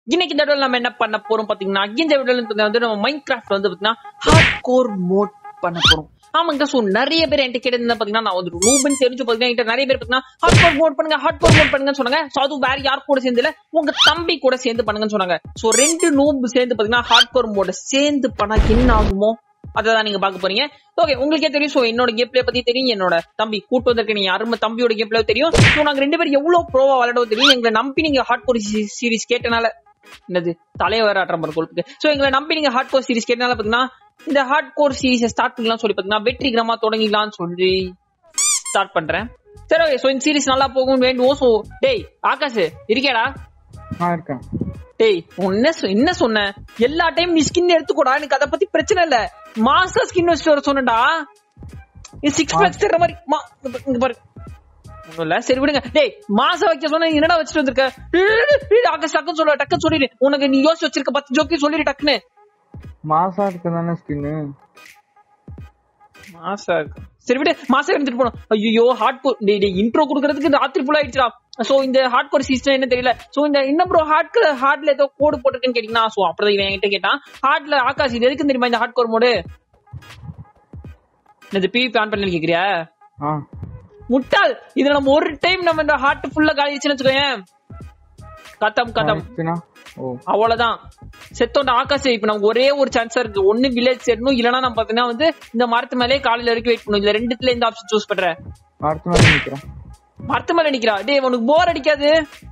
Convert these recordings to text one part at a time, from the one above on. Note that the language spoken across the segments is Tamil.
இன்னைக்கு இந்த வீடியோல நம்ம என்ன பண்ண போறோம் பாத்தீங்கன்னா இந்த வீடியோல வந்து நம்ம மைண்ட் கிராஃப்ட் வந்து பாத்தீங்கன்னா ஹார்ட் கோர் மோட் பண்ண போறோம் ஆமாங்க சோ நிறைய பேர் என்கிட்ட கேட்டது பாத்தீங்கன்னா நான் வந்து ரூபன் தெரிஞ்சு பாத்தீங்கன்னா என்கிட்ட நிறைய பேர் பாத்தீங்கன்னா ஹார்ட் கோர் மோட் பண்ணுங்க ஹார்ட் கோர் மோட் பண்ணுங்கன்னு சொன்னாங்க சோ அது வேற யார் கூட சேர்ந்து இல்ல உங்க தம்பி கூட சேர்ந்து பண்ணுங்கன்னு சொன்னாங்க சோ ரெண்டு நூப் சேர்ந்து பாத்தீங்கன்னா ஹார்ட் கோர் மோட சேர்ந்து பண்ணா என்ன ஆகுமோ அதான் நீங்க பாக்க போறீங்க ஓகே உங்களுக்கே தெரியும் சோ என்னோட கேம் பிளே பத்தி தெரியும் என்னோட தம்பி கூட்டு வந்திருக்க நீங்க அருமை தம்பியோட கேம் பிளே தெரியும் சோ நாங்க ரெண்டு பேரும் எவ்வளவு ப்ரோவா விளையாடுவோம் தெரியும் எங்களை நம்பி நீங்க ஹார்ட் கோர் சீரிஸ் கேட்டனால என்னது தலைவர் ஆட்டுற மாதிரி கொழுப்புக்கு சோ எங்களை நம்பி நீங்க ஹார்ட் கோர் சீரிஸ் கேட்டனால பாத்தீங்கன்னா இந்த ஹார்ட் கோர் சீரிஸ் ஸ்டார்ட் பண்ணலாம் சொல்லி பாத்தீங்கன்னா வெற்றிகரமா தொடங்கிடலாம்னு சொல்லி ஸ்டார்ட் பண்றேன் சரி ஓகே சோ இந்த சீரிஸ் நல்லா போகும் வேண்டுவோம் சோ டேய் ஆகாஷ் இருக்கேடா நான் இருக்கேன் டேய் உன் என்ன சொ- என்ன சொன்ன எல்லா டைம் நீ ஸ்கின் எடுத்துக்கூடா எனக்கு அத பத்தி பிரச்சனை இல்ல மாஸ்டர் ஸ்கின் வச்சுட்டு வர சொன்னடா இது சிக்ஸ் பேக்ஸ் தர்ற மாதிரி மா- இங்க பாரு ஒண்ணும் இல்ல சரி விடுங்க டேய் மாசம் வைக்க சொன்ன நீ என்னடா வச்சுட்டு வந்திருக்க டேய், டேய், டேய், டேய், ஆகாஷ் டக்குன்னு சொல்ல டக்குன்னு சொல்லிடு உனக்கு நீ யோசிச்சு வச்சிருக்க பத்து ஜோக்கி சொல்லிடு டக்குன்னு மாசா இருக்கு தானே ஸ்கின்னு மாசா இருக்கு சரி விடு மாசம் எடுத்துட்டு போனோம் ஐயோ ஹார்ட் கோர் டேய் டேய் இன்ட்ரோ குடுக்கறதுக்கு ராத்திரி ஃபுல்லா ஆயிடுச்சுடா சோ இந்த ஹார்ட் கோர் சிஸ்டம் என்ன தெரியல சோ இந்த என்ன ப்ரோ ஹார்ட் ஹார்ட்ல ஏதோ கோடு போட்டிருக்குன்னு கேட்டீங்கன்னா சோ அப்படிதான் இவன் என்கிட்ட கேட்டான் ஹார்ட்ல ஆகாஷ் இது எதுக்கு தெரியுமா இந்த ஹார்ட் கோர் மோடு இந்த பிவிபி ஆன் பண்ணி கேக்குறியா ஆ முட்டாள் இதுல நம்ம ஒரு டைம் நம்ம இந்த ஹார்ட் ஃபுல்லா காலிச்சுன்னு வச்சுக்கோயேன் கதம் கதம் ஆயிடுச்சுனா? ஓ அவ்வளவுதான் செத்தோண்ட ஆகாஷ் இப்ப நமக்கு ஒரே ஒரு சான்ஸா இருக்கு ஒண்ணு வில்லேஜ் சேரணும் இல்லனா நம்ம பாத்தீங்கன்னா வந்து இந்த மரத்து மேலே காலையில வரைக்கும் வெயிட் பண்ணும் இதுல ரெண்டுத்துல எந்த ஆப்ஷன் சூஸ் பண்ற அடுத்த மாதிரி நிக்கிறேன் மரத்து மேல நிக்கிறா டேய் உனக்கு போர் அடிக்காது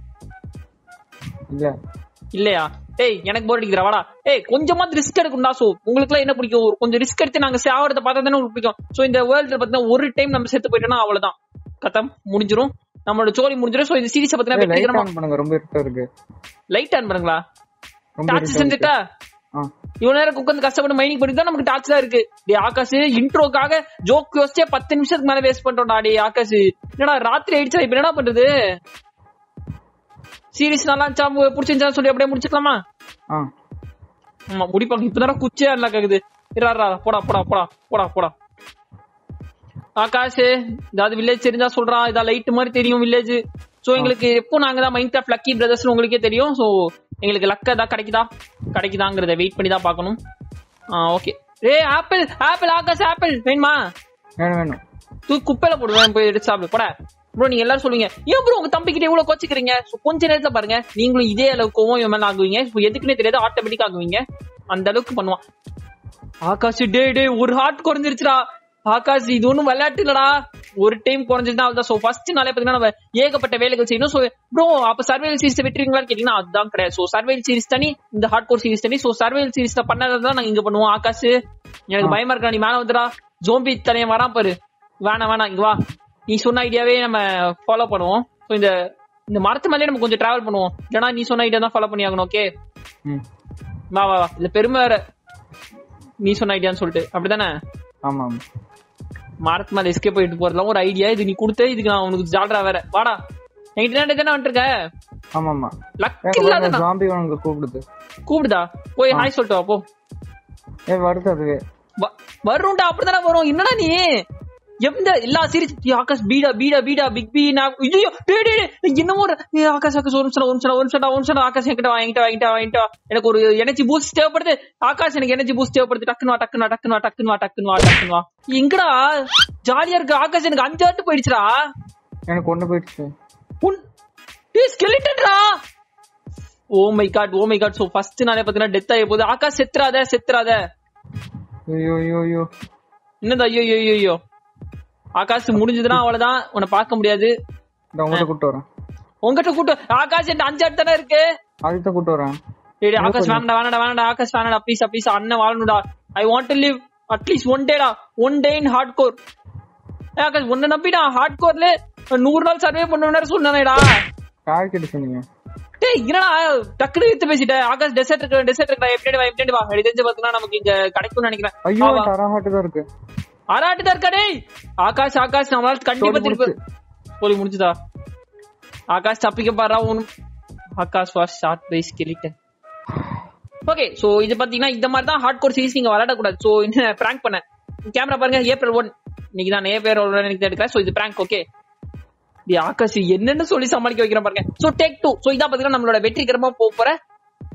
இல்ல இல்லையா டேய் எனக்கு போர் அடிக்கிறா வாடா ஏய் கொஞ்சமா ரிஸ்க் எடுக்கணும்டா சோ உங்களுக்கு எல்லாம் என்ன பிடிக்கும் ஒரு கொஞ்சம் ரிஸ்க் எடுத்து நாங்க சாவறத பார்த்தா தானே உங்களுக்கு பிடிக்கும் சோ இந்த வேர்ல்ட்ல பாத்தீங்கன்னா ஒரு டைம் நம்ம செத்து போயிட்டோம்னா அவ்வளவுதான் கத்தம் முடிஞ்சிரும் நம்மளோட சோலி முடிஞ்சிரும் சோ இந்த சீரிஸ் பாத்தீங்கன்னா லைட் வெற்றிகரமா ஆன் பண்ணுங்க ரொம்ப இருட்டா இருக்கு லைட் ஆன் பண்ணுங்களா ரொம்ப டார்ச் இருட்டா இருக்கு. செஞ்சுட்டா ஆ இவ்வளவு நேரம் உட்காந்து கஷ்டப்பட்டு மைனிங் பண்ணிட்டு தான் நமக்கு டார்ச் தான் இருக்கு டே ஆகாஷ் இன்ட்ரோக்காக ஜோக் யோசிச்சே பத்து நிமிஷத்துக்கு மேல வேஸ்ட் பண்றோம்டா டே ஆகாஷ் என்னடா ராத்திரி ஆயிடுச்சா இப்ப என்ன பண்றது சீரிஸ் நல்லா இருந்துச்சா மு- பிடிச்சிருந்துச்சா சொல்லி அப்படியே முடிச்சுக்கலாமா ஆ ஆமா முடிப்பாங்க இப்பதான் குச்சியா நல்லா கேக்குது இரா, இரா, போடா போடா போடா போடா போடா ஆகாஷ் ஏதாவது வில்லேஜ் தெரிஞ்சா சொல்றான் இதா லைட் மாதிரி தெரியும் வில்லேஜ் சோ எங்களுக்கு எப்போ நாங்க தான் மைண்ட் கிராஃப்ட் லக்கி பிரதர்ஸ் உங்களுக்கே தெரியும் சோ எங்களுக்கு லக்க தான் கிடைக்குதா கிடைக்குதாங்கிறத வெயிட் பண்ணி தான் பார்க்கணும் okay a apple apple Akash apple வேணுமா வேணும் வேணும் தூ குப்பையில போடுவேன் போய் எடுத்து சாப்பிடு போட ப்ரோ நீங்க எல்லாரும் சொல்லுவீங்க ஏன் ப்ரோ உங்க தம்பி கிட்ட இவ்வளவு கோச்சிக்கிறீங்க So, கொஞ்ச நேரத்துல பாருங்க நீங்களும் இதே அளவுக்கு கோவம் இவன் மேல ஆகுவீங்க இப்போ எதுக்குன்னே தெரியாது ஆட்டோமேட்டிக் ஆகுவீங்க அந்த அளவுக்கு பண்ணுவான் ஆகாஷ் டே டே ஒரு ஹார்ட் குறைஞ்சிருச்சுடா ஆகாஷ் இது ஒண்ணும் விளையாட்டு இல்லடா ஒரு டைம் குறைஞ்சிருந்தா அதுதான் சோ ஃபர்ஸ்ட் நாளே பாத்தீங்கன்னா நம்ம ஏகப்பட்ட வேலைகள் செய்யணும் சோ ப்ரோ அப்ப சர்வைவல் சீரிஸ் வெட்டுறீங்களான்னு கேட்டீங்கன்னா அதுதான் கிடையாது சோ சர்வைவல் சீரிஸ் தனி இந்த ஹார்ட் கோர் சீரிஸ் தனி சோ சர்வைவல் சீரிஸ்ல பண்ணதான் நாங்க இங்க பண்ணுவோம் ஆகாஷ் எனக்கு பயமா இருக்கா நீ மேல வந்துடா ஜோம்பி தலையன் வரான் பாரு வேணாம் வேணாம் இங்க வா நீ சொன்ன ஐடியாவே நம்ம ஃபாலோ பண்ணுவோம் சோ இந்த இந்த மரத்து மேலே நம்ம கொஞ்சம் டிராவல் பண்ணுவோம் இல்லனா நீ சொன்ன ஐடியா தான் ஃபாலோ பண்ணி ஆகணும் ஓகே ம் வா வா வா இல்ல பெருமை வேற நீ சொன்ன ஐடியான்னு சொல்லிட்டு அப்படிதானே ஆமா ஆமா மரத்து மேல எஸ்கேப் போயிட்டு போறதுலாம் ஒரு ஐடியா இது நீ கொடுத்த இதுக்கு நான் உனக்கு ஜால்ரா வேற வாடா என்கிட்ட என்ன தானே வந்துருக்க ஆமா ஆமா லக் இல்லாத நான். ஜாம்பி உனக்கு கூப்பிடுது கூப்பிடுதா போய் ஹாய் சொல்லிட்டு வா போ ஏ வருது அதுவே வ- வரும்டா அப்படிதானே வரும் என்னடா நீ எந்த எல்லா சீரிஸ் ஆகாஷ் பீடா பீடா பீடா பிக் பி நான் ஐயோ டேய் டேய் டேய், என்னமோ ஒரு ஏய், ஆகாஷ் ஆகாஷ் ஒரு நிமிஷம் ஒரு நிமிஷம் ஒரு நிமிஷம் ஒரு நிமிஷம் ஆகாஷ் என்கிட்ட வாங்கிட்ட வாங்கிட்ட வாங்கிட்ட எனக்கு ஒரு எனர்ஜி பூஸ்ட் தேவைப்படுது ஆகாஷ் எனக்கு எனர்ஜி பூஸ்ட் தேவைப்படுது டக்குன்னு வா டக்குன்னு வா டக்குன்னு வா டக்குன்னு வா டக்குன்னு வா டக்குன்னு வா எங்கடா ஜாலியா இருக்கு ஆகாஷ் எனக்கு அஞ்சு ஆட்டு போயிடுச்சுடா எனக்கு ஒண்ணு போயிடுச்சு உன் டேய் ஸ்கெலிட்டன்டா oh my god oh my god so first நாளே பாத்தீங்கன்னா டெத் ஆகி போகுது ஆகாஷ் செத்துறாத செத்துறாத ஐயோ ஐயோ ஐயோ என்னது ஐயோ ஐயோ ஐயோ, ஐயோ ஆகாஷ் முடிஞ்சதுன்னா அவ்வளவுதான் உன்னை பார்க்க முடியாது இந்த உங்கள்கிட்ட கூட்டு வரேன் உங்ககிட்ட கூட்டு ஆகாஷ் என்கிட்ட அஞ்சு ஆட்டு தானே இருக்கு அதுக்கு தான் கூட்டு வரேன் டேய் டேய், ஆகாஷ் வேணடா வேணடா வேணடா ஆகாஷ் வேணடா ப்ளீஸ் ப்ளீஸ் அண்ணன் வாழணும்டா I want to live at least one டேடா one day in hardcore Akash உன்னை நம்பிடா ஹார்ட் கோர்ல நூறு நாள் சர்வே பண்ணுவேன் சொன்னானேடா யார் கிட்ட சொன்னீங்க டேய் என்னடா டக்குனு எடுத்து பேசிட்ட ஆகாஷ் டெசர்ட் இருக்கு டெசர்ட் இருக்கா எப்படி வா எப்படி வா எனக்கு தெரிஞ்சு பாத்தீங்கன்னா நமக்கு இங்க கிடைக்கும்னு நினைக்கிறேன் ஐயோ வா, வா. தராஹாட்டு தான் இருக்கு ஆராட்டு தான் இருக்கா டேய் ஆகாஷ் ஆகாஷ் நம்மளால கண்டிப்பா Story திருப்பி போலி முடிஞ்சுதா ஆகாஷ் தப்பிக்க பாரா உன் Akash was shot by skeleton okay so இது பாத்தீங்கன்னா இந்த மாதிரி தான் ஹார்ட் கோர் சீரிஸ் நீங்க விளையாட கூடாது சோ இந்த பிராங்க் பண்ண கேமரா பாருங்க ஏப்ரல் ஒன் இன்னைக்கு தான் ஏப்ரல் ஒன் எனக்கு எடுக்கிறேன் சோ இது பிராங்க் ஓகே ஆகாஷ் என்னன்னு சொல்லி சமாளிக்க வைக்கிறேன் பாருங்க சோ டேக் டூ சோ இதான் பாத்தீங்கன்னா நம்மளோட வெற்றிகரமா போக போற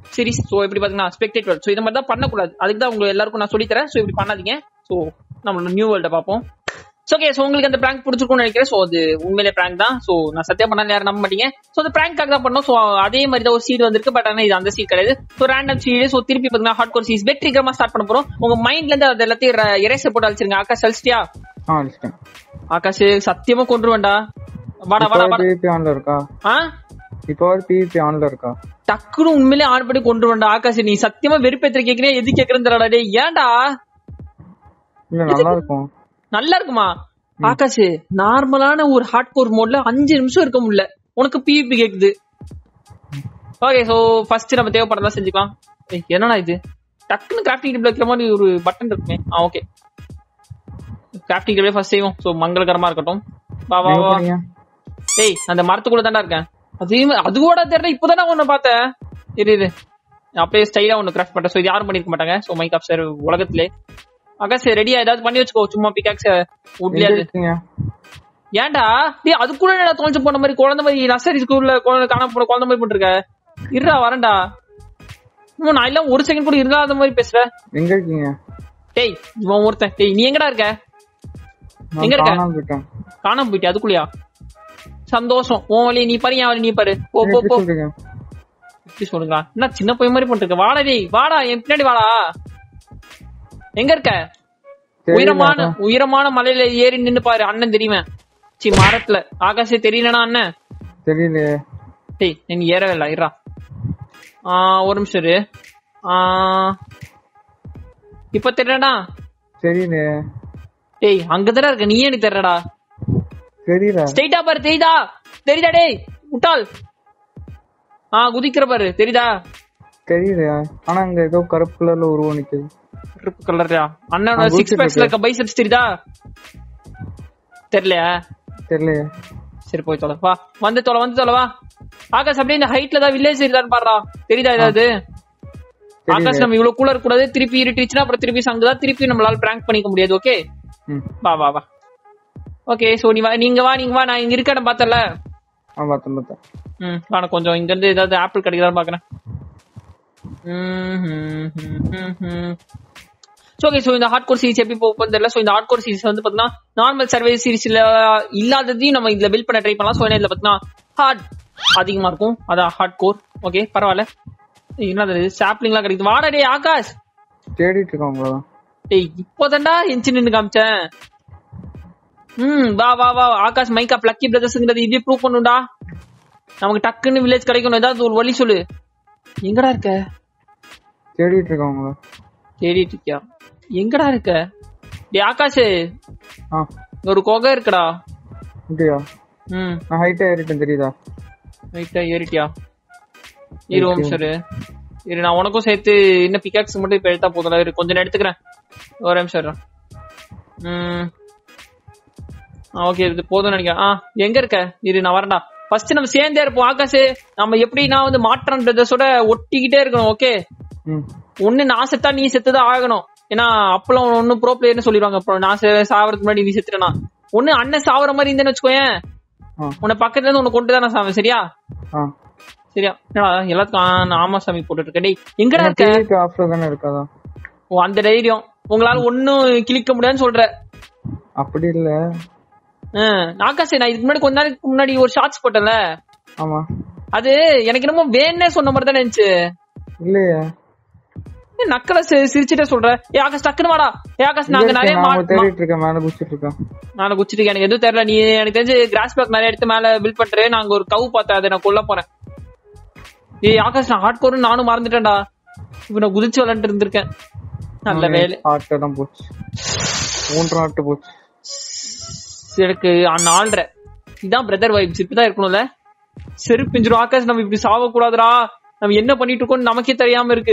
சீரிஸ் சோ இப்படி பாத்தீங்கன்னா ஸ்பெக்டேட் வேர்ல்ட் சோ இந்த மாதிரி தான் பண்ணக்கூடாது அதுக்கு தான் உங்களுக்கு எல்லாருக்கும் நான் சொல்லி தரேன் சோ இப்படி பண்ணாதீங்க சோ நம்மளோட நியூ வேர்ல்ட பார்ப்போம் ஓகே சோ உங்களுக்கு அந்த பிராங்க் பிடிச்சிருக்கும்னு நினைக்கிறேன் சோ அது உண்மையிலே பிராங்க் தான் சோ நான் சத்தியம் பண்ணாலும் யாரும் நம்ப மாட்டீங்க சோ அந்த பிராங்காக தான் பண்ணோம் சோ அதே மாதிரி தான் ஒரு சீட் வந்திருக்கு பட் ஆனா இது அந்த சீட் கிடையாது சோ ரேண்டம் சீட் சோ திருப்பி பாத்தீங்கன்னா ஹார்ட் கோர் சீஸ் வெற்றிகரமா ஸ்டார்ட் பண்ண போறோம் உங்க மைண்ட்ல இருந்து அது எல்லாத்தையும் எரேசர் போட்டு அழிச்சிருங்க ஆகாஷ் அழிச்சிட்டியா ஆ அடிச்சிட்டேன் ஆகாஷ் சத்தியமா கொண்டு வேண்டா வாடா வாடா வாடா பிவிபி ஆன்ல இருக்கா ஆ இப்போ பிவிபி ஆன்ல இருக்கா டக்குனு உண்மையிலே ஆன் பண்ணி கொண்டு வேண்டா ஆகாஷ் நீ சத்தியமா வெறுப்பேத்திர கேக்குறேன் எது கேக்குறேன்னு தெரியலடா டேய் ஏன்டா இல்ல நல்லா இருக்கும் நல்லா இருக்குமா ஆகாஷ் நார்மலான ஒரு ஹார்ட் கோர் மோட்ல அஞ்சு நிமிஷம் இருக்க முடியல உனக்கு பிவிபி கேக்குது ஓகே சோ ஃபர்ஸ்ட் நம்ம தேவைப்படுறதா செஞ்சுக்கலாம் ஏய், என்னடா இது டக்குன்னு கிராஃப்டிங் டேபிள் வைக்கிற மாதிரி ஒரு பட்டன் இருக்குமே ஆ ஓகே கிராஃப்டிங் டேபிள் ஃபர்ஸ்ட் செய்வோம் சோ மங்களகரமா இருக்கட்டும் வா வா எங்க வா போறீங்க ஏய் அந்த மரத்துக்குள்ள தான்டா இருக்கேன் அதையும் அது கூட தெரியல இப்பதானே ஒண்ணு பார்த்தேன் இரு இரு அப்படியே ஸ்டைலா ஒண்ணு கிராஃப்ட் பண்றேன் சோ இது யாரும் பண்ணிருக்க மாட்டாங்க சோ மைக் ஆப் சார் உலகத்திலே ஆகாஷ் ரெடியா ஏதாவது பண்ணி வச்சுக்கோ சும்மா பிகாக்ஸ் எங்க உட்லயாது இருக்கீங்க ஏன்டா டேய் அது கூட என்னடா தொலைஞ்சு போன மாதிரி குழந்தை மாதிரி நர்சரி ஸ்கூல்ல குழந்தை காணாம போன குழந்தை மாதிரி பண்ணிருக்க இருடா வரேன்டா இன்னும் நான் எல்லாம் ஒரு செகண்ட் கூட இல்லாத மாதிரி பேசுற எங்க இருக்கீங்க டேய் இவன் ஒருத்தன் டேய் நீ எங்கடா இருக்க நான் எங்க இருக்க? காணாம போயிட்டேன் காணாம போயிட்டியா அதுக்குள்ளயா சந்தோஷம் உன் வழி நீ பாரு என் வழி நீ பாரு போ போ எப்படி போ சொல்றீங்க எப்படி சொல்லுங்க என்ன சின்ன பையன் மாதிரி பண்ணிருக்க வாடா டேய் வாடா என் பின்னாடி வாடா எங்க இருக்க தெரியல, உயரமான அதான். உயரமான மலையில ஏறி நின்னு பாரு அண்ணன் தெரியுமே சி மரத்துல ஆகாஷே தெரியலனா அண்ணன் தெரியலையே டேய் நீ ஏறவே இல்ல இருடா ஆ, ஒரு நிமிஷம் இரு ஆ, இப்ப தெரியலடா தெரியலையே டேய் அங்கதானே இருக்க நீ ஏன் தெரியடா தெரியல ஸ்ட்ரைட்டா பாரு தெரியுதா தெரியுதா டேய் முட்டாள் ஆ குதிக்கிற பாரு தெரியுதா தெரியலையா ஆனா அங்க ஏதோ கருப்பு கலர்ல உருவம் நிக்குது கருப்பு கலர்யா அண்ணனோட நான் சிக்ஸ் குதிச்சிட்டு பேக்ஸ்ல இருக்க பைசெப்ஸ் தெரியுதா தெரியலையா தெரியலையே சரி போய் தொலை வா வந்து தொலை வந்து தொலை வா ஆகாஷ் அப்படியே இந்த ஹைட்ல தான் வில்லேஜ் இருக்கான்னு பாடுறா தெரியுதா ஏதாவது ஆகாஷ் நம்ம இவ்வளவு கூட கூடாது திருப்பி இருட்டுச்சுன்னா அப்புறம் திருப்பி சங்குதா திருப்பி நம்மளால பிராங்க் பண்ணிக்க முடியாது ஓகே ம் வா வா வா ஓகே சோ நீ வா நீங்க வா நீங்க வா நான் இங்க இருக்க இடம் பார்த்தல ஆ பார்த்தேன் பார்த்தேன் ம் நான் கொஞ்சம் இங்க இருந்து ஏதாவது ஆப்பிள் கிடைக்குதான்னு பாக்குறேன் ஓகே சோ இந்த ஹார்ட் கோர் சீரிஸ் எப்படி போகும் தெரியல சோ இந்த ஹார்ட் கோர் சீரிஸ் வந்து பாத்தீங்கன்னா நார்மல் சர்வே சீரிஸ்ல இல்லாததையும் நம்ம இதுல பில்ட் பண்ண ட்ரை பண்ணலாம் சோ இதுல பாத்தீங்கன்னா ஹார்ட் அதிகமா இருக்கும் அதான் ஹார்ட் கோர் ஓகே பரவாயில்ல ஏய், என்னது சாப்லிங்லாம் கிடைக்குது வாடா டேய் ஆகாஷ் தேடிட்டு இருக்கோம் உங்களதான் டேய் இப்போதான்டா எஞ்சி நின்னு காமிச்சேன் ம் வா வா வா ஆகாஷ் மைக்கா லக்கி பிரதர்ஸ்ங்கிறது இதே ப்ரூவ் பண்ணுடா நமக்கு டக்குன்னு வில்லேஜ் கிடைக்கணும் ஏதாவது ஒரு வழி சொல்லு எங்கடா இருக்க தேடிட்டு இருக்கோம் உங்கள தேடிட்டு இருக்கியா எங்கடா இருக்க டேய் ஆகாஷ் ஆ இங்க ஒரு குகை இருக்குடா அப்படியா ம் நான் ஹைட்டா ஏறிட்டேன் தெரியுதா ரைட்டா ஏறிட்டியா இரு ஒரு நிமிஷம் இரு. இரு நான் உனக்கும் சேர்த்து இன்னும் பிகாக்ஸ் மட்டும் இப்ப எடுத்தா போதும் இரு கொஞ்சம் நேரம் எடுத்துக்கிறேன் ஒரு நிமிஷம் இரு. ம் ஓகே இது போதும்னு நினைக்கிறேன் ஆ எங்க இருக்க இரு நான் வரேன்டா ஃபர்ஸ்ட் நம்ம சேர்ந்தே இருப்போம் ஆகாஷ் நம்ம எப்படின்னா வந்து மாற்றம் பிரதர்ஸோட ஒட்டிக்கிட்டே இருக்கணும் ஓகே ம் ஒண்ணு நான் செத்தா நீ செத்துதான் ஆகணும் ஏன்னா அப்பெல்லாம் ஒன்னும் ப்ரோ பிளேயர்னு சொல்லிடுவாங்க அப்புறம் நான் செ- சாவறதுக்கு முன்னாடி நீ செத்துட்டனா ஒண்ணு அண்ணன் சாவற மாதிரி இருந்தேன்னு வச்சுக்கோயேன் ஆ உன்னை பக்கத்துல இருந்து உன்னை கொண்டு தான் நான் சாவேன் சரியா ஆ சரியா என்னடா எல்லாத்துக்கும் ஆ, நான் ஆமா சாமி போட்டுட்டு இருக்கேன் டேய் எங்கடா இருக்க டிவிக்கு ஆஃப்ல தானே இருக்காதா ஓ அந்த தைரியம் உங்களால ஒண்ணும் கிளிக்க முடியாதுன்னு சொல்ற அப்படி இல்ல ஆகாஷ் நான் இதுக்கு முன்னாடி கொஞ்ச நாளைக்கு முன்னாடி ஒரு ஷார்ட்ஸ் போட்டேன்ல ஆமா அது எனக்கு என்னமோ வேணே சொன்ன மாதிரி தான் இருந்துச்சு இல்லையே ஏய், நக்கல சி- சிரிச்சுட்டே சொல்ற ஏ ஆகாஷ் டக்குனு வாடா ஏ ஆகாஷ் நாங்க இங்க நிறைய இருக்கேன், நான் மா- தேடிட்டு இருக்கேன் மேல குச்சிட்டு இருக்கேன் மேல குச்சிட்டு எனக்கு எதுவும் தெரியல நீ எனக்கு தெரிஞ்சு கிராஸ் பேக் நிறைய எடுத்து மேல பில்ட் பண்றே நாங்க ஒரு கவு பார்த்தேன் அதை நான் கொல்ல போறேன் ஏய் ஆகாஷ் நான் ஹார்ட் கோர்னு நானும் மறந்துட்டேன்டா இப்ப நான் குதிச்சு விளையாண்டு இருந்திருக்கேன் நல்ல வேலை ஆட்டு தான் போச்சு மூன்று ஆட்டு போச்சு எனக்கு நாலரை இதான் பிரதர் வைப்ஸ் இப்படிதான் இருக்கணும்ல செருப்பு பிஞ்சிரும் ஆகாஷ் நம்ம இப்படி சாவ கூடாதுடா நம்ம என்ன பண்ணிட்டு இருக்கோம்னு நமக்கே தெரியாம இருக்கு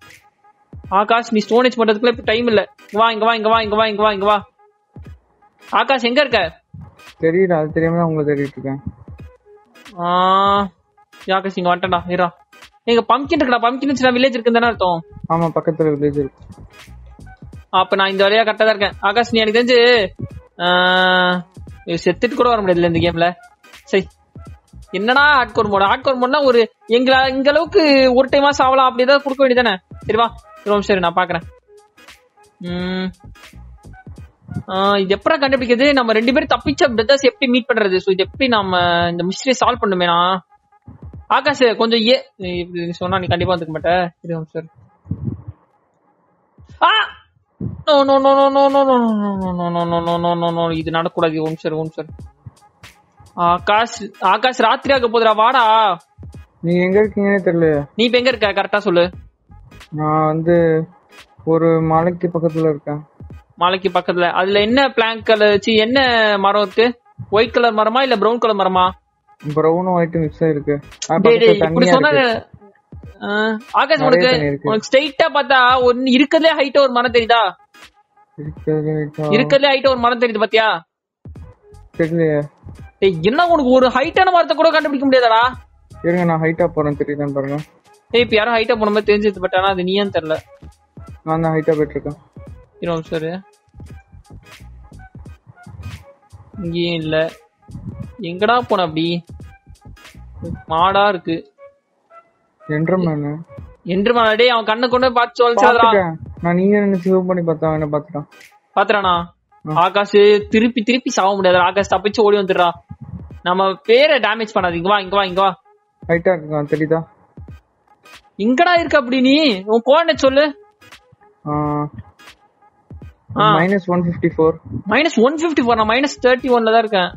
ஆகாஷ் நீ ஸ்டோனேஜ் பண்றதுக்குள்ள இப்ப டைம் இல்ல இங்க வா இங்க வா இங்க வா இங்க வா இங்க வா இங்க வா ஆகாஷ் எங்க இருக்க தெரியல அது தெரியாம தான் உங்களை தேடிட்டு இருக்கேன் ஆ, ஆகாஷ் இங்க வந்துட்டா இரா எங்க பம்கின் இருக்குடா பம்கின் வச்சு வில்லேஜ் இருக்குன்னு தானே அர்த்தம் ஆமா பக்கத்துல வில்லேஜ் இருக்கு அப்ப நான் இந்த வழியா கரெக்டா தான் இருக்கேன் ஆகாஷ் நீ எனக்கு தெரிஞ்சு ஆ, செத்துட்டு கூட வர முடியாதுல்ல இந்த கேம்ல சரி என்னடா ஹார்ட்கோர் மோட் ஹார்ட்கோர் மோட்னா ஒரு எங்க எங்க அளவுக்கு ஒரு டைமா சாவலாம் அப்படி ஏதாவது கொடுக்க வேண்டியதானே சரிவா ரொம்ப சரி நான் பாக்குறேன் உம் ஆ, இது எப்படா கண்டுபிடிக்கிறது நம்ம ரெண்டு பேரும் தப்பிச்ச பிரதர்ஸ் எப்படி மீட் பண்றது சோ இது எப்படி நம்ம இந்த மிஸ்டரி சால்வ் பண்ணுமேனா ஆகாஷ் கொஞ்சம் ஏ இப்படி நீ சொன்னா நீ கண்டிப்பா வந்துக்க மாட்ட சரி ஓம் சார் ஆ no no no no no no no no no no no no no no இது நடக்கூடாது ஓம் சார் ஓம் சார் ஆகாஷ் ஆகாஷ் ராத்திரி ஆக போதுடா வாடா நீங்க எங்க இருக்கீங்கன்னே தெரியல நீ இப்ப எங்க இருக்க கரெக்டா சொல்லு நான் வந்து ஒரு மலைக்கு பக்கத்துல இருக்கேன் மலைக்கு பக்கத்துல அதுல என்ன பிளாங்க் கலர் சி என்ன மரம் இருக்கு ஒயிட் கலர் மரமா இல்ல பிரவுன் கலர் மரமா ப்ரௌனும் ஒயிட்டும் மிக்ஸ் ஆயிருக்கு ஆ, டேய், டேய், பக்கத்துல இப்படி தண்ணியா சொன்னா இருக்கு. ஆ, ஆகாஷ் நிறைய உனக்கு தண்ணி இருக்கு. உனக்கு ஸ்ட்ரைட்டா பார்த்தா ஒன்னு இருக்கறதுலே ஹைட்டா ஒரு மரம் தெரியுதா இருக்கிறது இருக்கா? இருக்கறதுலே ஹைட்டா ஒரு மரம் தெரியுது பாத்தியா தெரியலையே டேய் என்ன உனக்கு ஒரு ஹைட்டான மரத்தை கூட கண்டுபிடிக்க முடியாதாடா இருங்க நான் ஹைட்டா போறேன் தெரியுதான்னு பாருங்க டேய் இப்ப யாரும் ஹைட்டா போன மாதிரி தெரிஞ்சது பட் ஆனா அது நீயான்னு தெரியல நான் தான் ஹைட்டா போயிட்டு இருக்கேன் இருவோம் சார் இங்கேயும் இல்ல எங்கடா போன அப்படி மாடா இருக்கு என்ட்ரமேனு என்று மாடே அவன் கண்ணு கொண்டு பார்த்து சொல்லிச்சாதரா பாத்துட்டேன் நான் நீங்க நினைச்சு ஜூம் பண்ணி பார்த்தா என்ன பாத்துட்டான் பாத்துறானா ஆகாஷ் திருப்பி திருப்பி சாக முடியாது ஆகாஷ் தப்பிச்சு ஓடி வந்துடுறா நம்ம பேரை டேமேஜ் பண்ணாது இங்க வா இங்க வா இங்க வா ஹைட்டா இருக்கான் தெரியுதா இங்கடா இருக்கு அப்படி நீ உன் கோஆர்டினேட் சொல்லு ஆ. Minus one fifty four minus one fifty four நான் மைனஸ் தேர்ட்டி ஒன்ல தான் இருக்கேன்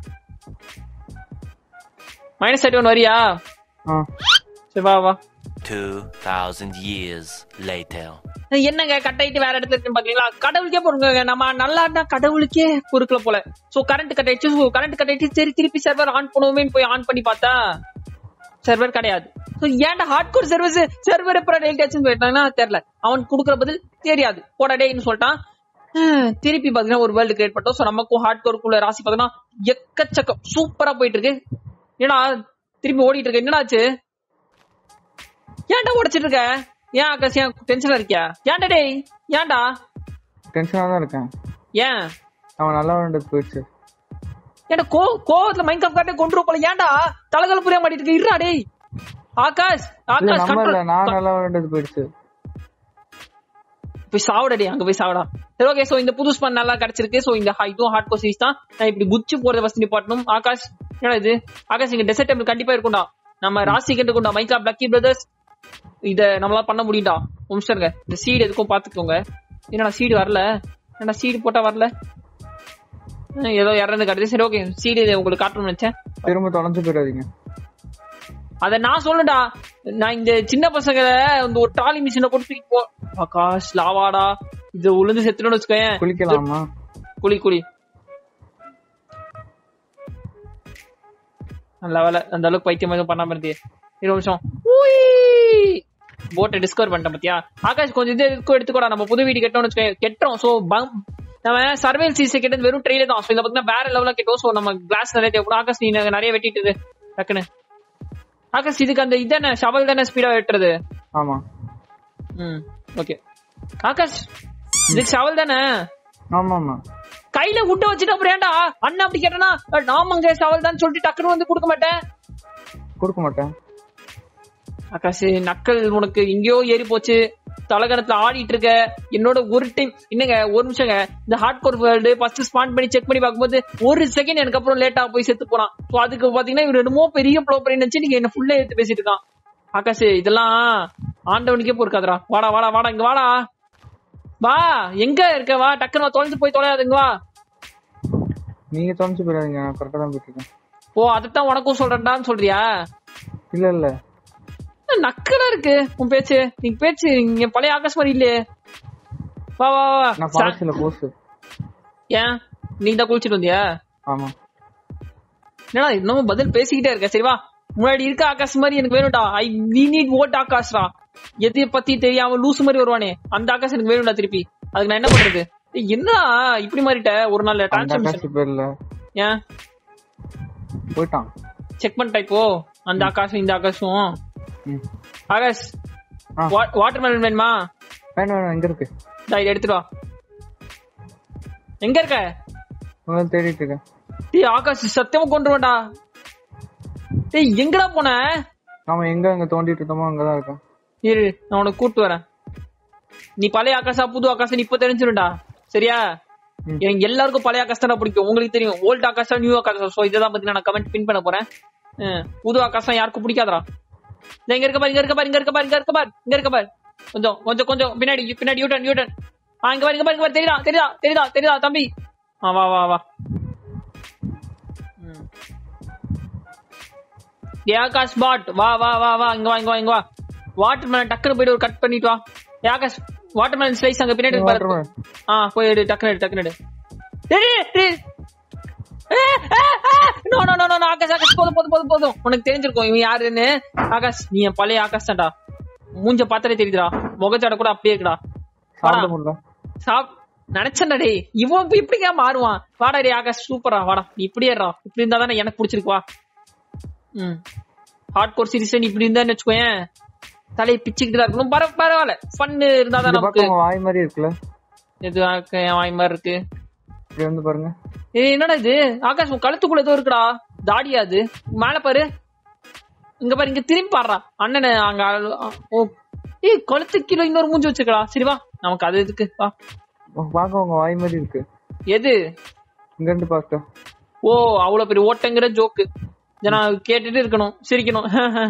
மைனஸ் தேர்ட்டி ஒன் வரியா ஆ சரி வா வா 2,000 years later. என்னங்க கட்டாயிட்டு வேற இடத்துல இருக்குன்னு பாக்கீங்களா கடவுளுக்கே பொறுங்க நம்ம நல்லாட்டா கடவுளுக்கே பொறுக்கல போல சோ கரண்ட் கட் ஆயிடுச்சு சோ கரண்ட் கட் ஆயிடுச்சு சரி திருப்பி சர்வர் ஆன் பண்ணுவோமேன்னு போய் ஆன் பண்ணி பார்த்தா சர்வர் கிடையாது சோ ஏன்டா ஹார்ட் கோர் சர்வீஸ் சர்வர் எப்பறம் டெலிட் ஆச்சுன்னு போயிட்டாங்கன்னா தெரியல அவன் குடுக்குற பதில் தெரியாது போடா டேன்னு சொல்லிட்டான் ஹம், திருப்பி பாத்தீங்கன்னா ஒரு வேர்ல்டு கிரியேட் பண்ணோம் சோ நமக்கும் ஹார்ட் கோருக்குள்ள ராசி பாத்தீங்கன்னா எக்கச்சக்கம் சூப்பரா போயிட்டு இருக்கு ஏன்னா திருப்பி ஓடிட்டு இருக்கு என்னடா ஆச்சு ஏன்டா உடைச்சிட்டு இருக்க ஏன் ஆகாஷ் ஏன் டென்ஷனா இருக்கியா ஏன்டா டேய் ஏன்டா டென்ஷனா தான் இருக்கேன் ஏன் அவன் நல்லா விளையாண்டது போயிடுச்சு ஏன்டா கோ கோவத்துல மைண்ட் காஃப் காட்டே கொண்டு போல ஏன்டா தலகல புரிய மாட்டிட்டு இருக்க இருடா டேய் ஆகாஷ் இல்ல ஆகாஷ் நம்ம இல்ல control- நான் நல்லா விளையாண்டது போயிடுச்சு போய் சாவடா டேய் அங்க போய் சாவடா சரி ஓகே சோ இந்த புது ஸ்பான் நல்லா கிடைச்சிருக்கு சோ இந்த hi- இதுவும் ஹார்ட் கோர் சீரிஸ் தான் நான் இப்படி குச்சி போறத ஃபர்ஸ்ட் நிப்பாட்டணும் ஆகாஷ் என்னடா இது ஆகாஷ் இங்க டெசர்ட் டேபிள் கண்டிப்பா இருக்கும்டா நம்ம ராசி கிட்ட கொண்டா மைக்கா லக்கி பிரதர்ஸ் இத நம்மளால பண்ண முடியும்டா நிமிஷம்ங்க இந்த சீடு எதுக்கும் பாத்துக்கோங்க என்னடா சீடு வரல என்னடா சீடு போட்டா வரல ஹம், ஏதோ இறந்து காட்டுது சரி ஓகே சீடு உங்களுக்கு காட்டணும்னு நினைச்சேன் திரும்ப தொலைஞ்சு போயிடாதீங்க அத நான் சொல்லுடா நான் இந்த சின்ன பசங்க இந்த ஒரு டாலி மிஷினை போட்டு தூக்கி போ ஆகாஷ் லாவாடா இது உளுந்து செத்துட்டோம்னு வச்சுக்கோயேன் குளிக்கலாமா குளி குளி நல்ல வேலை அந்த அளவுக்கு பைத்தியம் எதுவும் பண்ணாம இருந்தே இரு நிமிஷம் போட்டை டிஸ்கவர் பண்ணிட்டேன் பாத்தியா ஆகாஷ் கொஞ்சம் இது எதுக்கும் எடுத்துக்கோடா நம்ம புது வீடு கெட்டோம்னு வச்சுக்கோ கெட்டோம் சோ நம்ம சர்வேல் சீசை கெட்டது வெறும் ட்ரெயில தான் சோ இதை பாத்தீங்கன்னா வேற லெவல்ல கெட்டோம் சோ நம்ம கிளாஸ் நிறைய தேவைப்படும் ஆகாஷ் நீ ந- நிறைய வெட்டிட்டு இரு. டக்குன்னு ஆகாஷ் இதுக்கு அந்த இதானே ஷவல் தானே ஸ்பீடா வெட்டுறது ஆமா ம் ஓகே ஆகாஷ் இதுக்கு ஷவல் தானே ஆமா ஆமா கையில உட்ட வச்சுட்டு அப்புறம் ஏன்டா அண்ணன் அப்படி கேட்டனா நாமங்க சவல் தான் சொல்லிட்டு டக்குனு வந்து கொடுக்க மாட்டேன் கொடுக்க மாட்டேன் ஆகாஷ் நக்கல் உனக்கு எங்கேயோ ஏறி போச்சு தலகணத்துல ஆடிட்டு இருக்க என்னோட ஒரு டைம் என்னங்க ஒரு நிமிஷங்க இந்த hardcore world first spawn பண்ணி செக் பண்ணி பார்க்கும்போது ஒரு செகண்ட் எனக்கு அப்புறம் லேட்டா போய் செத்து போனான் சோ அதுக்கு பாத்தீங்கன்னா இவர் என்னமோ பெரிய ப்ளோ பண்ணி நினைச்சு நீங்க என்ன ஃபுல்லா எடுத்து பேசிட்டு இருக்கான் ஆகாஷ் இதெல்லாம் ஆண்டவனுக்கே பொறுக்காதடா வாடா வாடா வாடா இங்க வாடா வா எங்க இருக்க வா டக்குன்னு வா, தொலைஞ்சு போய் தொலையாதுங்க வா நீங்க தொலைஞ்சு போயிடாதீங்க நான் கரெக்டா தான் போயிட்டு இருக்கேன் ஓ அதத்தான் உனக்கும் சொல்றேன்டான்னு சொல்றியா இல்ல இல்ல என்ன நக்கலா இருக்கு உன் பேச்சு நீ பேச்சு இங்க பழைய ஆகாஷ் மாதிரி இல்லையே வா வா வா நான் சா- ஃபாரஸ்ட்ல போஸ் ஏன் நீ தான் குளிச்சிட்டு வந்தியா ஆமா என்னடா இன்னமும் பதில் பேசிக்கிட்டே இருக்க சரி வா முன்னாடி இருக்க ஆகாஷ் மாதிரி எனக்கு வேணும்டா ஐ வி நீட் ஓட் ஆகாஷ்டா எதை பத்தி தெரியாம லூஸ் மாதிரி வருவானே அந்த ஆகாஷ் எனக்கு வேணும்டா திருப்பி அதுக்கு நான் என்ன பண்றது ஏய், என்னடா இப்படி மாறிட்ட ஒரு நாள் அந்த டிரான்ஸ்ஃபர்மேஷன் ஆகாஷ் பேர்ல ஏன் போயிட்டான் செக் பண்ணிட்டா இப்போ அந்த ஆகாஷும் இந்த ஆகாஷும் ம். ஆகாஷ் ஆ. வாட்டர் மெலன் வேணுமா வேணும் வேணும் எங்க இருக்கு இந்தா, இதை எடுத்துட்டு வா எங்க இருக்க உங்களை தேடிட்டு இருக்கேன் டேய் ஆகாஷ் சத்தியமா கொண்டுருவேன்டா டேய் எங்கடா போன நாம எங்க அங்க தோண்டிட்டு இருந்தோமோ அங்கதான் இருக்கேன் இரு நான் உனக்கு கூட்டு வரேன் நீ பழைய ஆகாசா புது ஆகாசா நீ இப்ப தெரிஞ்சிருண்டா சரியா ம். எனக்கு எல்லாருக்கும் பழைய ஆகாஷ் தான் பிடிக்கும் உங்களுக்கு தெரியும் ஓல்ட் ஆகாஷா நியூ ஆகாஷா சோ இதான் பத்தி நான் கமெண்ட் பின் பண்ண போறேன் ம், புது ஆகாஷம் யாருக்கும் பிடிக்காதடா இதோ இங்க இருக்க பாரு இங்க இருக்க பாரு இங்க இருக்க பாரு இங்க இருக்க பாரு இங்க இருக்க பாரு கொஞ்சம் கொஞ்சம் கொஞ்சம் பின்னாடி பின்னாடி யூட்டன் யூட்டன் ஆ இங்க பாரு இங்க பாரு இங்க பாரு தெரியுதா தெரியுதா தெரியுதா தெரியுதா தம்பி ஆ வா வா வா ம். ஏ ஆகாஷ் பாட் வா வா வா வா இங்க வா இங்க வா இங்க வா வாட்டர் மேலன் டக்குனு போயிட்டு ஒரு கட் பண்ணிட்டு வா ஏ ஆகாஷ் வாட்டர் மேலன் ஸ்லைஸ் அங்க பின்னாடி இருக்கு பாரு. Watermelon. ஆ போய் எடு டக்குனு எடு டக்குனு எடு டேய், டேய், டேய். ஏ, ஏ, ஏ, no, no, no, no, no, Akash Akash போதும் போதும் போதும் போதும் உனக்கு தெரிஞ்சிருக்கும் இவன் யாருன்னு ஆகாஷ் நீ என் பழைய ஆகாஷ் தான்டா மூஞ்ச பார்த்தாலே தெரியுதுடா முகச்சாட கூட அப்படியே இருக்குடா சாப்பிட முடியல சாப் நினைச்சேன்டா டேய் இவன் இப்ப இப்படிக்கா மாறுவான் வாடா டேய் ஆகாஷ் சூப்பரா வாடா நீ இப்படி ஏறா இப்படி இருந்தா தானே எனக்கு பிடிச்சிருக்கு வா ம் ஹார்ட் கோர் சீரிஸ் நீ இப்படி இருந்தான்னு வச்சுக்கோயேன் தலையை பிச்சுக்கிட்டு தான் இருக்கணும் பரவ பரவாயில்ல ஃபன்னு இருந்தா தான் இந்த நமக்கு பக்கம் உங்க வாய் மாதிரி இருக்குல்ல இது ஆக்க- என் வாய் மாதிரி இருக்கு இப்படி வந்து பாருங்க ஏய் என்னடா இது ஆகாஷ் உன் கழுத்துக்குள்ள ஏதோ இருக்குடா தாடியா அது மேல பாரு இங்க பாரு இங்க திரும்பி பாடுறா அண்ணனை அங்க அழு- ஓ ஏய் கழுத்து கீழே இன்னொரு மூஞ்சி வச்சிருக்கடா சரி வா நமக்கு அது எதுக்கு வா பார்க்க உங்க வாய் மாதிரி இருக்கு எது இங்க இருந்து பார்க்க ஓ அவ்வளவு பெரிய ஓட்டங்கிற ஜோக்கு நான் கேட்டுட்டு இருக்கணும் சிரிக்கணும்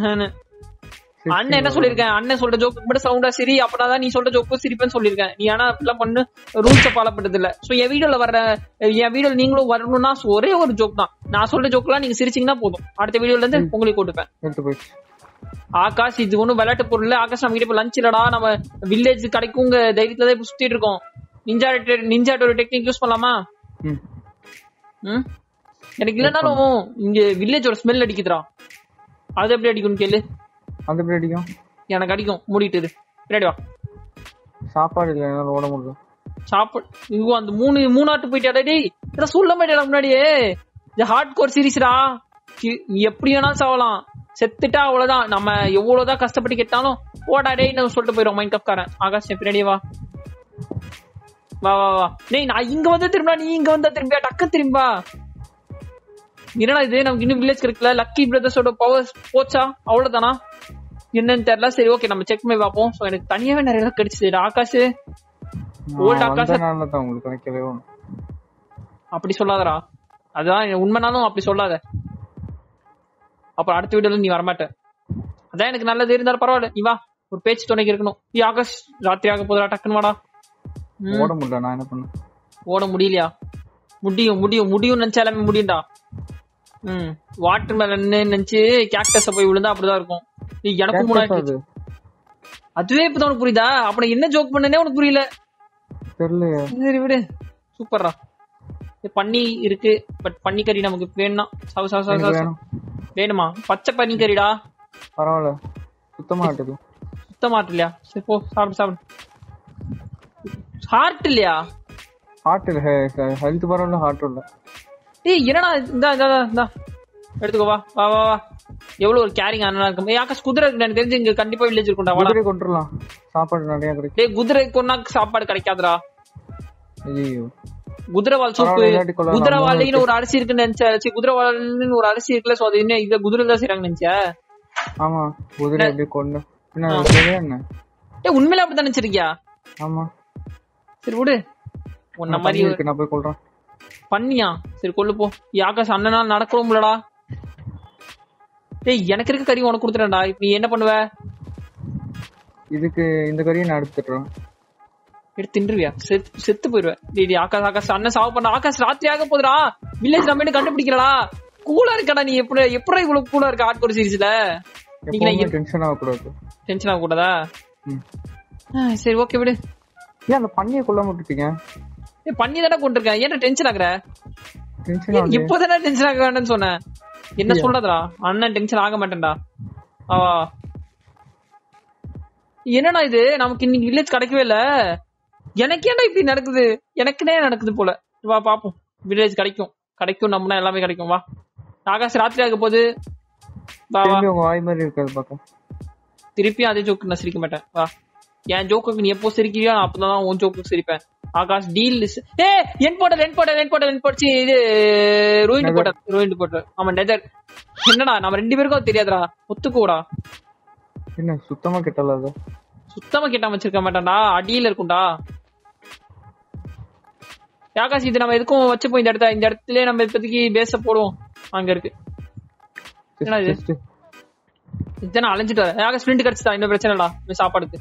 சரி, அண்ணன் என்ன சொல்லிருக்கேன் அண்ணன் சொல்ற ஜோக்கு மட்டும் சவுண்டா சரி அப்பதான் நீ சொல்ற ஜோக்கு சிரிப்பேன்னு சொல்லிருக்கேன் நீ ஆனா அப்படிலாம் பண்ணு ரூல்ஸ ஃபாலோ பண்றது இல்ல சோ என் வீடியோல வர்ற என் வீடியோல நீங்களும் வரணும்னா ஒரே ஒரு ஜோக் தான் நான் சொல்ற ஜோக்லாம் நீங்க சிரிச்சீங்கன்னா போதும் அடுத்த வீடியோல இருந்து உங்களுக்கு கொடுப்பேன் எடுத்து போயிடுச்சு ஆகாஷ் இது ஒண்ணும் விளையாட்டு பொருள் இல்ல ஆகாஷ் நம்ம கிட்ட இப்ப லஞ்ச் இல்லடா நம்ம வில்லேஜ் கிடைக்குங்க தைரியத்துல தான் இப்ப சுத்திட்டு இருக்கோம் நிஞ்சா நிஞ்சா ஒரு டெக்னிக் யூஸ் பண்ணலாமா ம் ம்? எனக்கு இல்லைனாலும் இங்க வில்லேஜோட ஸ்மெல் அடிக்குதுடா அது எப்படி அடிக்கும்னு கேளு அந்த எப்படி அடிக்கும் எனக்கு அடிக்கும் மூடிட்டு இரு. பின்னாடி வா சாப்பாடு இல்லை என்னால ஓட முடியல சாப்பாடு இவங்க அந்த மூணு மூணாட்டு போயிட்டாடா டேய் இதெல்லாம் சொல்ல மாட்டேடா முன்னாடியே இது ஹார்ட் கோர் சீரிஸ்டா நீ எப்படி வேணாலும் சாவலாம் செத்துட்டா அவ்வளவுதான் நம்ம எவ்வளவுதான் கஷ்டப்பட்டு கேட்டாலும் ஓடா டேய் நம்ம சொல்லிட்டு போயிடும் மைண்ட் காரன் ஆகாஷ் என் பின்னாடியே வா வா வா வா டேய் நான் இங்க வந்து திரும்ப நீ இங்க வந்தா திரும்பியா டக்கு திரும்பா என்னடா இது நமக்கு இன்னும் வில்லேஜ் கிடைக்கல லக்கி பிரதர்ஸோட பவர் போச்சா அவ்வளவுதானா என்னன்னு தெரியல சரி ஓகே நம்ம செக் பண்ணி பார்ப்போம் சோ எனக்கு தனியாவே நிறைய கிடைச்சது ஆகாஷ் Old நான் ஆகாஷ் வந்தனால தான் உங்களுக்கு கிடைக்கவே ஒண்ணு. அப்படி சொல்லாதடா அதான் உண்மைனாலும் அப்படி சொல்லாத அப்புறம் அடுத்த வீடியோல நீ வரமாட்ட அதான் எனக்கு நல்லது இருந்தாலும் பரவாயில்ல நீ வா ஒரு பேச்சு துணைக்கு இருக்கணும் நீ ஆகாஷ் ராத்திரி ஆக போதா டக்குன்னு வாடா ம், ஓட முடியல நான் என்ன பண்ணேன் ஓட முடியலையா முடியும் முடியும் முடியும் நினைச்சா எல்லாமே முடியும்டா ம் வாட்டர் மேலன்னு நினைச்சு கேக்டஸ போய் விழுந்தா அப்படிதான் இருக்கும் நீ எனக்கு மூணு Cactus அது அதுவே இப்பதான் உனக்கு புரியுதா அப்ப நான் என்ன ஜோக் பண்ணனே உனக்கு புரியல தெரியலையே சரி விடு சூப்பர்ரா இது பன்னி இருக்கு பட் பன்னி கறி நமக்கு வேணும்னா சாவு சாவு சாவு எனக்கு சாவு வேணும் வேணுமா பச்சை பன்னி கறிடா பரவாயில்ல சுத்தமா ஆட்டுது சுத்தமா இல்லையா சரி போ சாப்பிடு சாப்பிடு ஹார்ட் இல்லையா ஹார்ட் இல்ல ஹெல்த் பரவாயில்ல ஹார்ட் இல்ல ஏய் என்னடா இந்த இந்த எடுத்துக்கோ வா வா வா வா எவ்வளவு ஒரு கேரிங் அண்ணனா இருக்கும் ஏய் ஆகாஷ் குதிரை இருக்கு எனக்கு தெரிஞ்சு இங்க கண்டிப்பா வில்லேஜ் இருக்கும்டா வாடா குதிரை கொண்டுலாம் சாப்பாடு நிறைய கிடைக்கும் டேய் குதிரை கொன்னா சாப்பாடு கிடைக்காதுடா ஐயோ குதிரைவால் சூப்பு பரவாயில்ல, இல்லாட்டி கொள்ளலாம். குதிரைவாலின்னு ஒரு அரிசி இருக்குன்னு நினைச்சேன் சரி குதிரைவாலின்னு ஒரு அரிசி இருக்குல்ல சோ அது என்ன இத குதிரை தான் செய்றாங்கன்னு நினைச்சேன் ஆமா குதிரை எப்படி கொண்டு என்ன சரியா என்ன ஏய் உண்மையில அப்படிதான் நினைச்சிருக்கியா ஆமா சரி விடு உன்ன நான் மாதிரி தண்ணி இருக்கு நான் போய் கொள்றேன் பண்ணியா சரி கொள்ளு போ யாகாஷ் அண்ணனால் நடக்கவும் இல்லடா டேய் எனக்கு இருக்க கறி உனக்கு கொடுத்துறேன்டா இப்ப நீ என்ன பண்ணுவ இதுக்கு இந்த கறியை நான் எடுத்துட்டுறேன் எடுத்து தின்றுவியா செத்து செத்து போயிருவேன் டேய் டேய், ஆகாஷ் ஆகாஷ் அண்ணன் சாவு பண்ண ஆகாஷ் ராத்திரி ஆக போதுடா வில்லேஜ் நம்ம என்ன கண்டுபிடிக்கிறடா கூலா இருக்கடா நீ எப்படி எப்படி இவ்வளவு கூலா இருக்க ஆட்கோர் சீரிஸ்ல நீங்க எப்பவுமே டென்ஷன் ஆகக்கூடாது டென்ஷன் ஆக கூடாதா ம். ஆ, சரி ஓகே விடு ஏன் அந்த பண்ணியை கொல்ல விட்டுட்டீங்க ஏய், பண்ணி தானே கொண்டிருக்கேன் ஏன்டா டென்ஷன் ஆகுற டென்ஷன் ஆகுது இப்போதானே டென்ஷன் ஆக வேண்டாம்னு சொன்னேன் என்ன சொல்றதுடா அண்ணன் டென்ஷன் ஆக மாட்டேன்டா ஆவா என்னடா இது நமக்கு இன்னைக்கு வில்லேஜ் கிடைக்கவே இல்ல எனக்கு ஏன்டா இப்படி நடக்குது எனக்குனே நடக்குது போல வா பாப்போம் வில்லேஜ் கிடைக்கும் கிடைக்கும் நம்மனா எல்லாமே கிடைக்கும் வா ஆகாஷ் ராத்திரி ஆக போகுது வா வா திரும்பி உங்க வாய் மாதிரி இருக்காது பார்க்க திருப்பியும் அதே ஜோக்கு நான் சிரிக்க மாட்டேன் வா என் ஜோக்குக்கு நீ எப்போ சிரிக்கிறியோ நான் அப்பதான் உன் ஜோக்குக்கு சிரிப்பேன் ஆகாஷ் டீல் ஏ என் போட்டல் என் போட்டல் என் போட்டல் என் போட்டு இது ரூயிண்ட் Nether. போட்டல் ரூயிண்ட் போட்டல் ஆமா நெதர் என்னடா நம்ம ரெண்டு பேருக்கும் தெரியாதுடா ஒத்துக்கூடா என்ன சுத்தமா கிட்டல அது சுத்தமா கேட்டாம வச்சிருக்க மாட்டான்டா அடியில இருக்கும்டா ஆகாஷ் இது நம்ம எதுக்கும் வச்சுப்போம் இந்த இடத்த இந்த இடத்துல நம்ம இப்போதைக்கு பேச போடுவோம் அங்க இருக்கு என்னடா இது? Just- just- இதுதானே அலைஞ்சிட்டு வர ஆகாஷ் ஸ்பிரிண்ட் கிடைச்சதா இன்னும் பிரச்சனை இல்லடா இந்த சாப்பாடுக்கு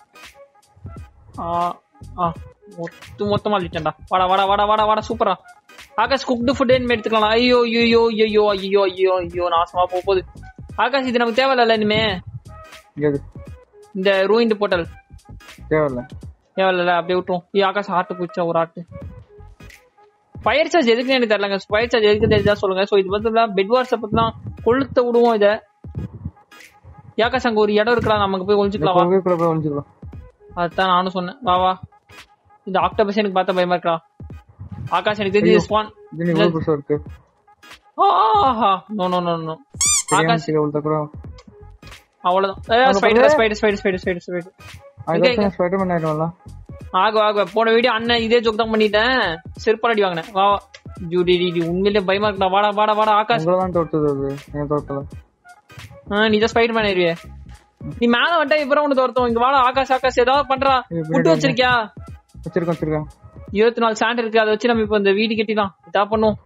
ஆ ஆ மொத்த மொத்தமா அள்ளிட்டேன்டா வாடா வாடா வாடா வாடா வாடா சூப்பரா ஆகாஷ் குக்டு ஃபுட் எடுத்துக்கலாம் ஐயோ ஐயோ ஐயோ ஐயோ ஐயோ ஐயோ நாசமா போக போகுது ஆகாஷ் இது நமக்கு தேவையில்ல இனிமே இங்க அது இந்த ரூயிண்ட் போட்டல் தேவையில்ல தேவையில்ல அப்படியே விட்டுரும் ஏ ஆகாஷ் ஆட்டு போச்சா ஒரு ஆட்டு ஃபயர் சார்ஜ் எதுக்குன்னு எனக்கு தெரியலங்க ஃபயர் சார்ஜ் எதுக்கு தெரிஞ்சா சொல்லுங்க சோ இது வந்து பெட் வார்ஸை பத்தினா கொளுத்த விடுவோம் இத ஆகாஷ் அங்க ஒரு இடம் இருக்கலாம் நமக்கு போய் ஒழிச்சுக்கலாம் வா கொள்கை கூட போய் ஒளிஞ்சுக்கலாம் அதுதான் நானும் சொன்னேன் வா வா இந்த ஆக்டோபஸ் எனக்கு பார்த்தா பயமா இருக்கா ஆகாஷ் எனக்கு தெரிஞ்சு ஸ்பான் இது இவ்வளவு பெருசா இருக்கு ஆஹா நோ நோ நோ நோ தெரியாம ஆகாஷ் கீழே விழுந்தா கூட அவ்வளவுதான் spider spider spider spider spider spider அதுதான் ஸ்பைடர்மேன் ஆயிடும்ல ஆகு ஆகு போன வீடியோ அண்ணன் இதே ஜோக் தான் பண்ணிட்டேன் செருப்பால் அடி வாங்கினேன் வா வா. ஜூடி டி, டி, உண்மையிலே பயமா இருக்குடா வாடா வாடா வாடா ஆகாஷ் உங்களை தான் தோட்டது அது என் தோட்டல ஆ, நீ தான் ஸ்பைடர் மேன் ஏறிய நீ மேல வந்துட்டா இப்பறம் உனக்கு ஒருத்தவங்க இங்க வாடா ஆகாஷ் ஆகாஷ் ஏதாவது பண்றா இது புட்டு பின்னாடி வச்சிருக்கியா வச்சிருக்கேன் வச்சிருக்கேன் இருபத்தி நாலு சாண்ட் இருக்கு அதை வச்சு நம்ம இப்ப இந்த வீடு கட்டிடலாம் இதா பண்ணுவோம்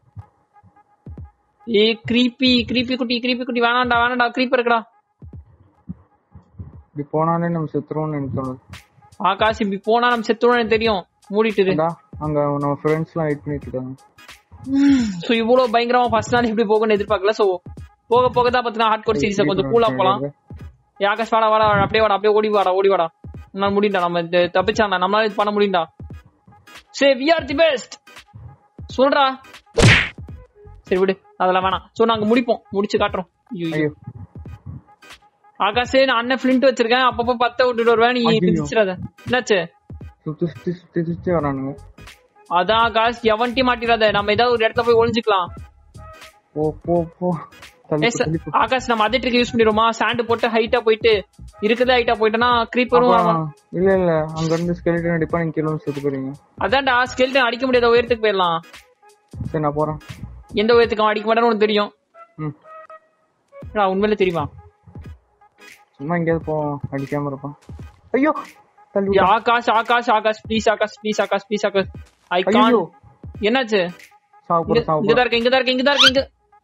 ஏ கிரீப்பி கிரீப்பி குட்டி கிரீப்பி குட்டி வேணாம்டா வேணாம்டா creeper இருக்குடா இப்படி போனாலே நம்ம செத்துருவோம்னு எனக்கு தோணுது ஆகாஷ் இப்படி போனா நம்ம செத்துருவோம் எனக்கு தெரியும் மூடிட்டு இரு. ஏன்டா, அங்க நம்ம ஃப்ரெண்ட்ஸ் எல்லாம் வெயிட் பண்ணிட்டு இருக்காங்க சோ இவ்வளவு பயங்கரமா ஃபர்ஸ்ட் நாள் இப்படி போகணும்னு எதிர்பார்க்கல சோ போக போக தான் பாத்தீங்கன்னா ஹார்ட் கோர் சீரிஸ கொஞ்சம் கூலா போலாம் ஏ, ஆகாஷ் வாடா வாடா வாடா, அப்படியே வாடா அப்படியே ஓடி வாடா ஓடி வாடா உன்னால முடியும்டா நம்ம இந்த தப்பிச்சாண்டா நம்மளால இது பண்ண முடியும்டா say we are the best சொல்றா சரி விடு அதெல்லாம் வேணாம் சோ நாங்க முடிப்போம் முடிச்சு காட்டுறோம் ஐயோ, ஐயோ. ஐயோ ஆகாஷே நான் அண்ணன் ஃபிளிண்ட் வச்சிருக்கேன் அப்பப்ப பத்த விட்டுட்டு வருவேன் நீ ஐயோ. பிடிச்சிடாத என்னாச்சு சுத்தி சுத்தி சுத்தி சுத்தி வரானுங்க அதான் ஆகாஷ் எவன்ட்டி மாட்டிடாத நம்ம ஏதாவது ஒரு இடத்துல போய் ஒளிஞ்சுக்கலாம் போ போ போ தள்ளி ஏய், போ, ச- தள்ளி போ. ஆகாஷ் நம்ம அதே ட்ரிக் யூஸ் பண்ணிடுவோமா சாண்ட் போட்டு ஹைட்டா போயிட்டு இருக்குதா ஹைட்டா போயிட்டோம்னா creeper-ம் அப்புறம் இல்ல இல்ல அங்க இருந்து ஸ்கெலிட்டன் அடிப்பா நீங்க கீழே வந்து செத்து போறீங்க அதான்டா ஸ்கெல்டன் அடிக்க முடியாத உயரத்துக்கு போயிடலாம் சரி நான் போறேன் எந்த உயரத்துக்கு அவன் அடிக்க மாட்டான்னு உனக்கு தெரியும் ம் ஏடா, உண்மையில தெரியுமா சும்மா எங்கேயாவது போ அடிக்காம இருப்பான் ஐயோ தள்ளி ஏய், விட்டா. Akash Akash Akash please Akash please Akash please Akash I ஐயோ. கான் என்னாச்சு சாவு இங்க போறேன் சாவு இங்கதான் போறேன் இருக்கு இங்கதான் இருக்கு இங்கதான் இருக்கு இங்க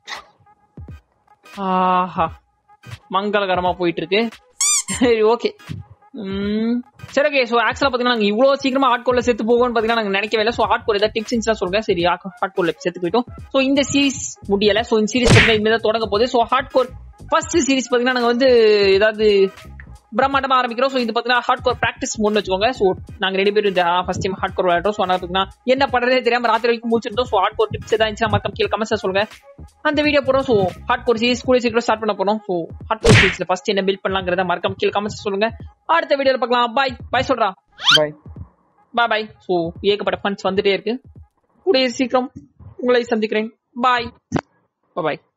ஆஹா மங்களகரமா போயிட்டு இருக்கு சரி ஓகே சரி ஓகே சோ ஆக்சுவலா பாத்தீங்கன்னா நாங்க இவ்வளவு சீக்கிரமா ஹார்ட் கோர்ல செத்து போவோம்னு பாத்தீங்கன்னா நாங்க நினைக்கவே இல்லை சோ ஹார்ட் கோர் ஏதாவது டிப்ஸ் இருந்துச்சுன்னா சொல்லுங்க சரி ஹார்ட் கோர்ல செத்து போயிட்டோம் சோ இந்த சீரிஸ் முடியல சோ இந்த சீரிஸ் பாத்தீங்கன்னா இனிமேல் தொடங்க போகுது so hardcore first series பாத்தீங்கன்னா நாங்க வந்து ஏதாவது பிரம்மாண்டமா ஆரம்பிக்கிறோம் சோ இது பாத்தீங்கன்னா ஹார்ட் கோர் பிராக்டிஸ் மோட்னு வச்சுக்கோங்க சோ நாங்க ரெண்டு பேரும் இந்த ஃபர்ஸ்ட் டைம் ஹார்ட் கோர் விளையாடுறோம் சோ அதனால பாத்தீங்கன்னா என்ன பண்றதே தெரியாம ராத்திரி வரைக்கும் முடிச்சிருந்தோம் சோ ஹார்ட் கோர் டிப்ஸ் ஏதாவது இருந்துச்சுன்னா மறக்காம கீழே கமெண்ட்ஸ் சொல்லுங்க அந்த வீடியோ போறோம் சோ ஹார்ட் கோர் சீரிஸ் கூட சீக்கிரம் ஸ்டார்ட் பண்ண போறோம் சோ ஹார்ட் கோர் சீரிஸ்ல ஃபர்ஸ்ட் என்ன பில்ட் பண்ணலாங்கிறத மறக்காம கீழே கமெண்ட்ஸ் சொல்லுங்க அடுத்த வீடியோல பார்க்கலாம் பாய் பாய் சொல்றா பாய் பாய் பாய் சோ ஏகப்பட்ட ஃபண்ட்ஸ் வந்துட்டே இருக்கு கூடிய சீக்கிரம் உங்களை சந்திக்கிறேன் பாய் பாய்